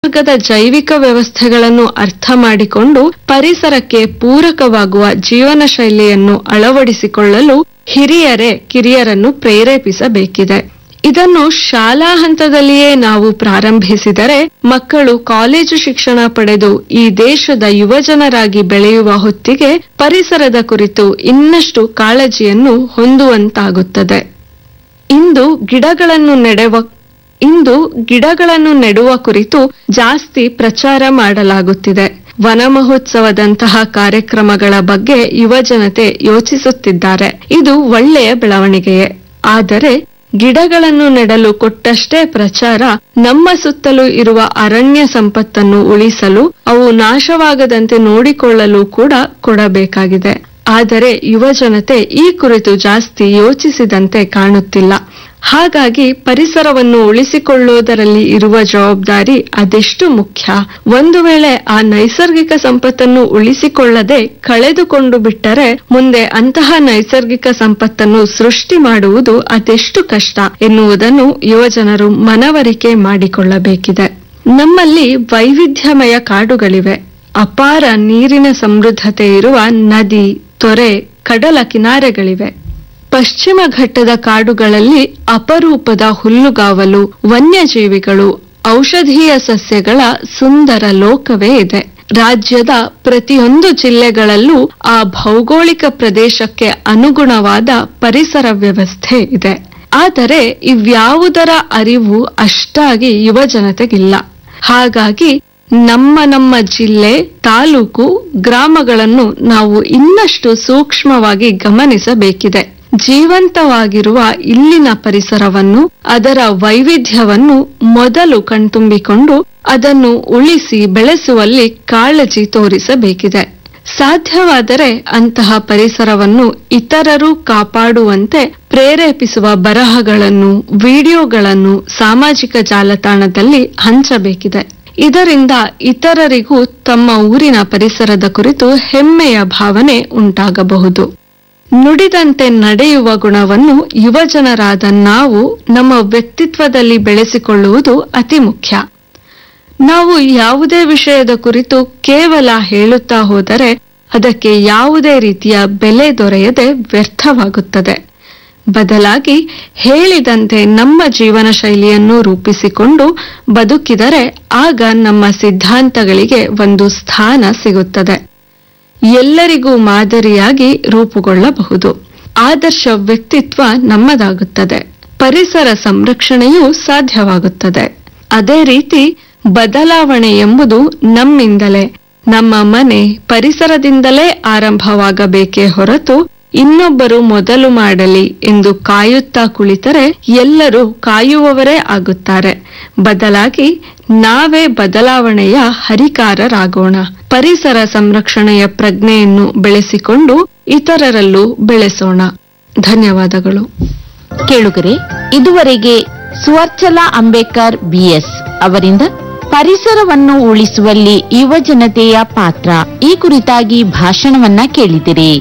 ನಿಸರ್ಗದ ಜೈವಿಕ ವ್ಯವಸ್ಥೆಗಳನ್ನು ಅರ್ಥ ಮಾಡಿಕೊಂಡು ಪರಿಸರಕ್ಕೆ ಪೂರಕವಾಗುವ ಜೀವನ ಶೈಲಿಯನ್ನು ಅಳವಡಿಸಿಕೊಳ್ಳಲು ಹಿರಿಯರೇ ಕಿರಿಯರನ್ನು ಪ್ರೇರೇಪಿಸಬೇಕಿದೆ ಇದನ್ನು ಶಾಲಾ ಹಂತದಲ್ಲಿಯೇ ನಾವು ಪ್ರಾರಂಭಿಸಿದರೆ ಮಕ್ಕಳು ಕಾಲೇಜು ಶಿಕ್ಷಣ ಪಡೆದು ಈ ದೇಶದ ಯುವಜನರಾಗಿ ಬೆಳೆಯುವ ಹೊತ್ತಿಗೆ ಪರಿಸರದ ಕುರಿತು ಇನ್ನಷ್ಟು ಕಾಳಜಿಯನ್ನು ಹೊಂದುವಂತಾಗುತ್ತದೆ ಇಂದು ಗಿಡಗಳನ್ನು ನೆಡುವ ಇಂದು ಗಿಡಗಳನ್ನು ನೆಡುವ ಕುರಿತು ಜಾಸ್ತಿ ಪ್ರಚಾರ ಮಾಡಲಾಗುತ್ತಿದೆ ವನ ಮಹೋತ್ಸವದಂತಹ ಕಾರ್ಯಕ್ರಮಗಳ ಬಗ್ಗೆ ಯುವಜನತೆ ಯೋಚಿಸುತ್ತಿದ್ದಾರೆ ಇದು ಒಳ್ಳೆಯ ಬೆಳವಣಿಗೆಯೇ ಆದರೆ ಗಿಡಗಳನ್ನು ನೆಡಲು ಕೊಟ್ಟಷ್ಟೇ ಪ್ರಚಾರ ನಮ್ಮ ಸುತ್ತಲೂ ಇರುವ ಅರಣ್ಯ ಸಂಪತ್ತನ್ನು ಉಳಿಸಲು ಅವು ನಾಶವಾಗದಂತೆ ನೋಡಿಕೊಳ್ಳಲು ಕೂಡ ಕೊಡಬೇಕಾಗಿದೆ ಆದರೆ ಯುವಜನತೆ ಈ ಕುರಿತು ಜಾಸ್ತಿ ಯೋಚಿಸಿದಂತೆ ಕಾಣುತ್ತಿಲ್ಲ ಹಾಗಾಗಿ ಪರಿಸರವನ್ನು ಉಳಿಸಿಕೊಳ್ಳುವುದರಲ್ಲಿ ಇರುವ ಜವಾಬ್ದಾರಿ ಅದೆಷ್ಟು ಮುಖ್ಯ ಒಂದು ವೇಳೆ ಆ ನೈಸರ್ಗಿಕ ಸಂಪತ್ತನ್ನು ಉಳಿಸಿಕೊಳ್ಳದೆ ಕಳೆದುಕೊಂಡು ಬಿಟ್ಟರೆ ಮುಂದೆ ಅಂತಹ ನೈಸರ್ಗಿಕ ಸಂಪತ್ತನ್ನು ಸೃಷ್ಟಿ ಮಾಡುವುದು ಅದೆಷ್ಟು ಕಷ್ಟ ಎನ್ನುವುದನ್ನು ಯುವಜನರು ಮನವರಿಕೆ ಮಾಡಿಕೊಳ್ಳಬೇಕಿದೆ ನಮ್ಮಲ್ಲಿ ವೈವಿಧ್ಯಮಯ ಕಾಡುಗಳಿವೆ ಅಪಾರ ನೀರಿನ ಸಮೃದ್ಧತೆ ಇರುವ ನದಿ ತೊರೆ ಕಡಲ ಕಿನಾರೆಗಳಿವೆ ಪಶ್ಚಿಮ ಘಟ್ಟದ ಕಾಡುಗಳಲ್ಲಿ ಅಪರೂಪದ ಹುಲ್ಲುಗಾವಲು ವನ್ಯಜೀವಿಗಳು ಔಷಧೀಯ ಸಸ್ಯಗಳ ಸುಂದರ ಲೋಕವೇ ಇದೆ ರಾಜ್ಯದ ಪ್ರತಿಯೊಂದು ಜಿಲ್ಲೆಗಳಲ್ಲೂ ಆ ಭೌಗೋಳಿಕ ಪ್ರದೇಶಕ್ಕೆ ಅನುಗುಣವಾದ ಪರಿಸರ ವ್ಯವಸ್ಥೆ ಇದೆ ಆದರೆ ಇವ್ಯಾವುದರ ಅರಿವು ಅಷ್ಟಾಗಿ ಯುವಜನತೆಗಿಲ್ಲ ಹಾಗಾಗಿ ನಮ್ಮ ನಮ್ಮ ಜಿಲ್ಲೆ ತಾಲೂಕು ಗ್ರಾಮಗಳನ್ನು ನಾವು ಇನ್ನಷ್ಟು ಸೂಕ್ಷ್ಮವಾಗಿ ಗಮನಿಸಬೇಕಿದೆ ಜೀವಂತವಾಗಿರುವ ಇಲ್ಲಿನ ಪರಿಸರವನ್ನು ಅದರ ವೈವಿಧ್ಯವನ್ನು ಮೊದಲು ಕಣ್ತುಂಬಿಕೊಂಡು ಅದನ್ನು ಉಳಿಸಿ ಬೆಳೆಸುವಲ್ಲಿ ಕಾಳಜಿ ತೋರಿಸಬೇಕಿದೆ ಸಾಧ್ಯವಾದರೆ ಅಂತಹ ಪರಿಸರವನ್ನು ಇತರರು ಕಾಪಾಡುವಂತೆ ಪ್ರೇರೇಪಿಸುವ ಬರಹಗಳನ್ನು ವಿಡಿಯೋಗಳನ್ನು ಸಾಮಾಜಿಕ ಜಾಲತಾಣದಲ್ಲಿ ಹಂಚಬೇಕಿದೆ ಇದರಿಂದ ಇತರರಿಗೂ ತಮ್ಮ ಊರಿನ ಪರಿಸರದ ಕುರಿತು ಹೆಮ್ಮೆಯ ಭಾವನೆ ಉಂಟಾಗಬಹುದು ನುಡಿದಂತೆ ನಡೆಯುವ ಗುಣವನ್ನು ಯುವಜನರಾದ ನಾವು ನಮ್ಮ ವ್ಯಕ್ತಿತ್ವದಲ್ಲಿ ಬೆಳೆಸಿಕೊಳ್ಳುವುದು ಅತಿ ಮುಖ್ಯ ನಾವು ಯಾವುದೇ ವಿಷಯದ ಕುರಿತು ಕೇವಲ ಹೇಳುತ್ತಾ ಹೋದರೆ ಅದಕ್ಕೆ ಯಾವುದೇ ರೀತಿಯ ಬೆಲೆ ದೊರೆಯದೆ ವ್ಯರ್ಥವಾಗುತ್ತದೆ ಬದಲಾಗಿ ಹೇಳಿದಂತೆ ನಮ್ಮ ಜೀವನ ಶೈಲಿಯನ್ನು ರೂಪಿಸಿಕೊಂಡು ಬದುಕಿದರೆ ಆಗ ನಮ್ಮ ಸಿದ್ಧಾಂತಗಳಿಗೆ ಒಂದು ಸ್ಥಾನ ಸಿಗುತ್ತದೆ ಎಲ್ಲರಿಗೂ ಮಾದರಿಯಾಗಿ ರೂಪುಗೊಳ್ಳಬಹುದು ಆದರ್ಶ ವ್ಯಕ್ತಿತ್ವ ನಮ್ಮದಾಗುತ್ತದೆ ಪರಿಸರ ಸಂರಕ್ಷಣೆಯೂ ಸಾಧ್ಯವಾಗುತ್ತದೆ ಅದೇ ರೀತಿ ಬದಲಾವಣೆ ಎಂಬುದು ನಮ್ಮಿಂದಲೇ ನಮ್ಮ ಮನೆ ಪರಿಸರದಿಂದಲೇ ಆರಂಭವಾಗಬೇಕೇ ಹೊರತು ಇನ್ನೊಬ್ಬರು ಮೊದಲು ಮಾಡಲಿ ಎಂದು ಕಾಯುತ್ತಾ ಕುಳಿತರೆ ಎಲ್ಲರೂ ಕಾಯುವವರೇ ಆಗುತ್ತಾರೆ ಬದಲಾಗಿ ನಾವೇ ಬದಲಾವಣೆಯ ಹರಿಕಾರರಾಗೋಣ ಪರಿಸರ ಸಂರಕ್ಷಣೆಯ ಪ್ರಜ್ಞೆಯನ್ನು ಬೆಳೆಸಿಕೊಂಡು ಇತರರಲ್ಲೂ ಬೆಳೆಸೋಣ ಧನ್ಯವಾದಗಳು ಕೇಳುಗರೆ ಇದುವರೆಗೆ ಸುವರ್ಚಲಾ ಅಂಬೇಕರ್ ಬಿಎಸ್ ಅವರಿಂದ ಪರಿಸರವನ್ನು ಉಳಿಸುವಲ್ಲಿ ಯುವ ಜನತೆಯ ಪಾತ್ರ ಈ ಕುರಿತಾಗಿ ಭಾಷಣವನ್ನ ಕೇಳಿದಿರಿ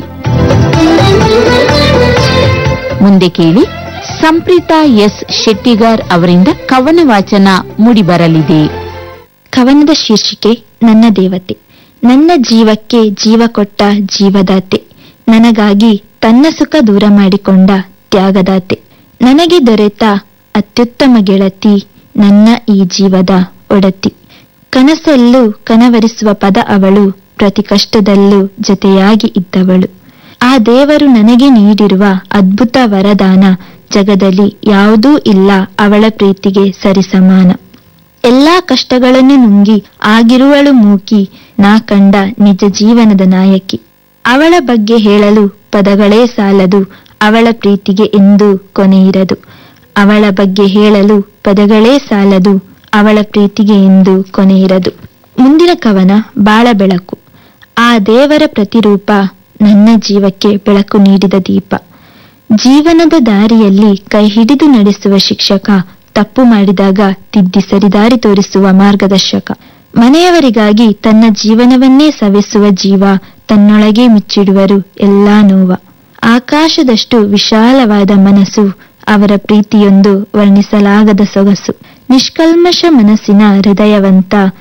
ಮುಂದೆ ಕೇಳಿ ಸಂಪ್ರೀತಾ ಎಸ್ ಶೆಟ್ಟಿಗಾರ್ ಅವರಿಂದ ಕವನ ವಾಚನ ಮೂಡಿಬರಲಿದೆ ಕವನದ ಶೀರ್ಷಿಕೆ ನನ್ನ ದೇವತೆ ನನ್ನ ಜೀವಕ್ಕೆ ಜೀವ ಕೊಟ್ಟ ಜೀವದಾತೆ ನನಗಾಗಿ ತನ್ನ ಸುಖ ದೂರ ಮಾಡಿಕೊಂಡ ತ್ಯಾಗದಾತೆ ನನಗೆ ದೊರೆತ ಅತ್ಯುತ್ತಮ ಗೆಳತಿ ನನ್ನ ಈ ಜೀವದ ಒಡತಿ ಕನಸಲ್ಲೂ ಕನವರಿಸುವ ಪದ ಅವಳು ಪ್ರತಿ ಕಷ್ಟದಲ್ಲೂ ಜೊತೆಯಾಗಿ ಇದ್ದವಳು ಆ ದೇವರು ನನಗೆ ನೀಡಿರುವ ಅದ್ಭುತ ವರದಾನ ಜಗದಲ್ಲಿ ಯಾವುದೂ ಇಲ್ಲ ಅವಳ ಪ್ರೀತಿಗೆ ಸರಿಸಮಾನ ಎಲ್ಲಾ ಕಷ್ಟಗಳನ್ನು ನುಂಗಿ ಆಗಿರುವಳು ಮೂಕಿ ನಾ ಕಂಡ ನಿಜ ಜೀವನದ ನಾಯಕಿ ಅವಳ ಬಗ್ಗೆ ಹೇಳಲು ಪದಗಳೇ ಸಾಲದು ಅವಳ ಪ್ರೀತಿಗೆ ಎಂದೂ ಕೊನೆಯಿರದು ಅವಳ ಬಗ್ಗೆ ಹೇಳಲು ಪದಗಳೇ ಸಾಲದು ಅವಳ ಪ್ರೀತಿಗೆ ಎಂದು ಕೊನೆಯಿರದು ಮುಂದಿನ ಕವನ ಬಾಳ ಬೆಳಕು ಆ ದೇವರ ಪ್ರತಿರೂಪ ನನ್ನ ಜೀವಕ್ಕೆ ಬೆಳಕು ನೀಡಿದ ದೀಪ ಜೀವನದ ದಾರಿಯಲ್ಲಿ ಕೈ ಹಿಡಿದು ನಡೆಸುವ ಶಿಕ್ಷಕ ತಪ್ಪು ಮಾಡಿದಾಗ ತಿದ್ದಿ ಸರಿದಾರಿ ತೋರಿಸುವ ಮಾರ್ಗದರ್ಶಕ ಮನೆಯವರಿಗಾಗಿ ತನ್ನ ಜೀವನವನ್ನೇ ಸವೆಸುವ ಜೀವ ತನ್ನೊಳಗೆ ಮುಚ್ಚಿಡುವರು ಎಲ್ಲಾ ನೋವ ಆಕಾಶದಷ್ಟು ವಿಶಾಲವಾದ ಮನಸ್ಸು ಅವರ ಪ್ರೀತಿಯೊಂದು ವರ್ಣಿಸಲಾಗದ ಸೊಗಸು ನಿಷ್ಕಲ್ಮಶ ಮನಸ್ಸಿನ ಹೃದಯವಂತ